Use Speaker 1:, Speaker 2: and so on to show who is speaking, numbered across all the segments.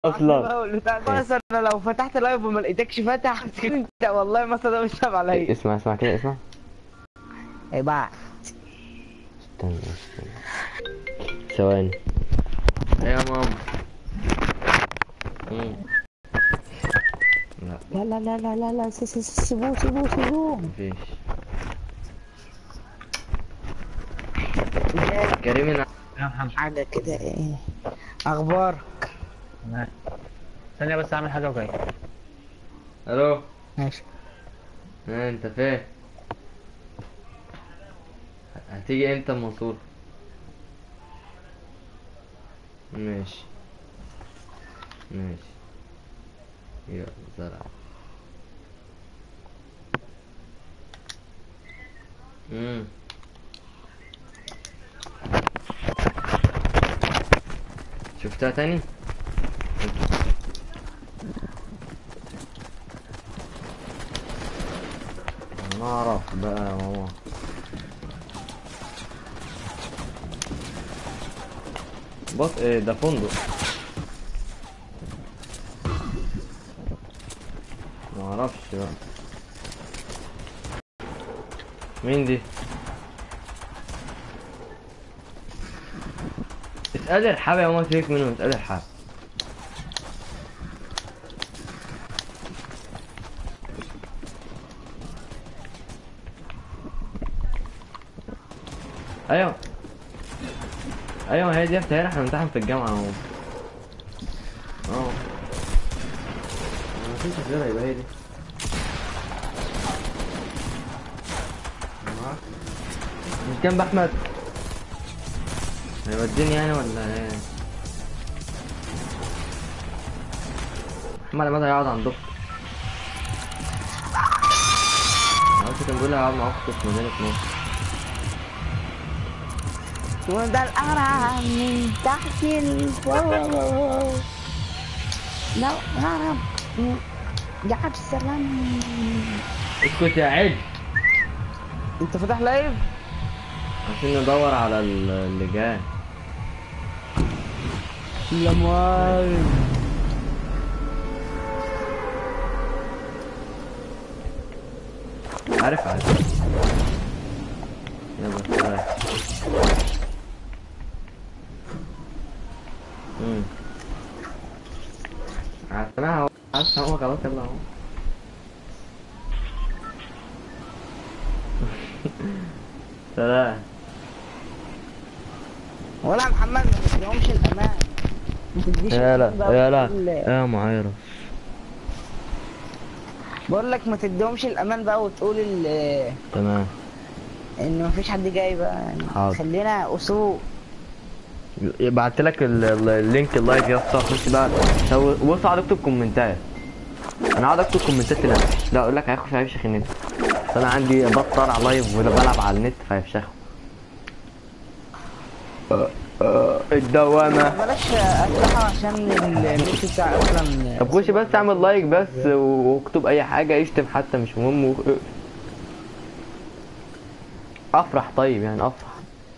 Speaker 1: اصلا
Speaker 2: بقول بتاع كويس انا لو فتحت لايف وما لقيتكش فاتح انت والله ما صدق مش تابع عليا
Speaker 1: اسمع اسمع كده اسمع
Speaker 2: ايه بقى
Speaker 1: استنى استنى ثواني ايه يا ماما مم. لا
Speaker 2: لا لا لا لا لا لا س- س- س- سيبوه سيبوه سيبوه
Speaker 1: مفيش كريم
Speaker 3: يا محمد
Speaker 2: حاجة كده ايه اخبار
Speaker 3: تمام. ثانية بس اعمل حاجة وجاي
Speaker 1: الو
Speaker 2: ماشي
Speaker 1: ها انت فين هتيجي امتى المنصور ماشي ماشي يلا زرع امم شفتها تاني ما اعرف بقى يا ماما بص ايه ده فندق ما اعرفش بقى مين دي اسأل الحاب يا ماما سيبك منه اسأل الحاب ايوه ايوه هي دي افتحي احنا بنمتحن في الجامعه اهو اه مفيش غيرها يبقى هي دي آه. مش جنب احمد هيوديني يعني ولا ايه احمد متى هيقعد عندكم عرفت كان بيقول لي هيقعد مع اخته في مدينه نصر
Speaker 2: وده القرع من تحت الفوق لو هرب جعب السلام
Speaker 1: اسكت يا عيد
Speaker 2: انت فاتح لايف
Speaker 1: عشان ندور على ال- اللي جاي
Speaker 2: لا مؤاخذة.
Speaker 1: عارف عارف يلا سلام امم عارفناها اهو عارفها هو خلاص يلا اهو سلام
Speaker 2: ولا يا محمد ما تديهمش الامان ما تديش
Speaker 1: يا لا
Speaker 2: الأمان بقى
Speaker 1: يا لا
Speaker 2: وتقول-
Speaker 1: يا معايرة
Speaker 2: بقول لك ما تديهمش الامان بقى وتقول ال-
Speaker 1: تمام
Speaker 2: ان مفيش حد جاي بقى يعني
Speaker 1: حاضر.
Speaker 2: خلينا اصول
Speaker 1: بعت لك ال- ال- اللينك اللايف يا اسطى خش بقى سو- بص اقعد اكتب كومنتات انا اقعد اكتب كومنتات لنفسي لا اقول لك هيخش هيفشخ النت بس انا عندي بطلع لايف ولا بلعب على النت فهيفشخوا آه، آه، الدوامة
Speaker 2: بلاش اسلحه عشان النت بتاعي اصلا
Speaker 1: طب خش بس اعمل لايك بس واكتب اي حاجة اشتم حتى مش مهم و... افرح طيب يعني افرح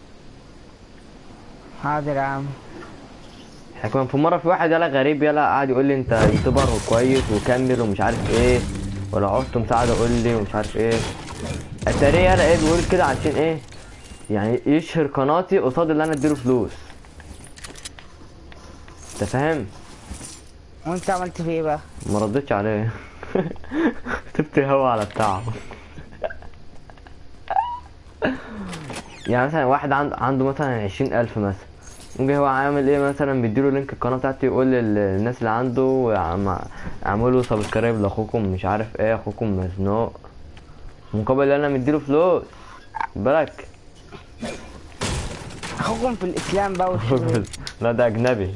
Speaker 2: حاضر يا عم
Speaker 1: احنا كمان في مره في واحد يلا غريب يلا قاعد يقول لي انت يوتيوبر وكويس وكمل ومش عارف ايه ولو عوزت مساعده قول لي ومش عارف ايه اتاريه يلا ايه بيقول كده عشان ايه يعني يشهر قناتي قصاد اللي انا اديله فلوس انت فاهم
Speaker 2: وانت عملت في ايه بقى
Speaker 1: ما ردتش عليه سبت هوا على بتاعه يعني مثلا واحد عند عنده مثلا عشرين ألف مثلا ممكن هو عامل ايه مثلا بيديله لينك القناة بتاعتي يقول للناس اللي عنده يعم- اعملوا سبسكرايب لاخوكم مش عارف ايه اخوكم مزنوق مقابل اللي انا مديله فلوس بالك
Speaker 2: اخوكم في الاسلام بقى والشغل.
Speaker 1: لا ده اجنبي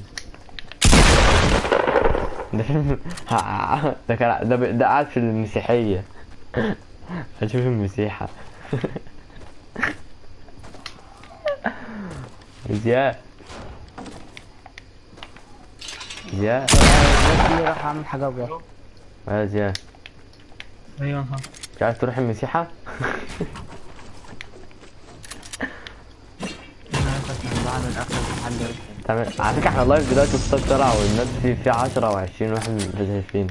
Speaker 1: ده ده كان ده ده قاعد في المسيحية هشوف المسيحة زياد زياد
Speaker 2: بس راح اعمل حاجه بجد
Speaker 1: يا زياد
Speaker 3: ايوه ها
Speaker 1: مش عايز تروح المسيحة
Speaker 3: انا اسف بعمل اخر محل
Speaker 1: تعمل على فكره احنا لايف دلوقتي الصوت طلع والناس في في 10 او 20 واحد مش شايفين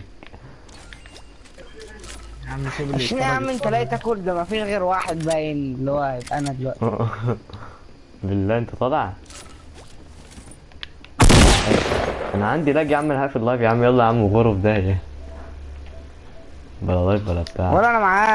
Speaker 3: يا عم سيب اللي
Speaker 2: عشان يا عم انت لا تاكل ده مفيش غير واحد باين اللي هو هيبقى انا دلوقتي
Speaker 1: بالله انت طالع انا عندي لاج يا عم هقفل اللايف يا عم يلا يا عم غرف ده ايه بلا لايف ولا بتاع
Speaker 2: ولا انا معاه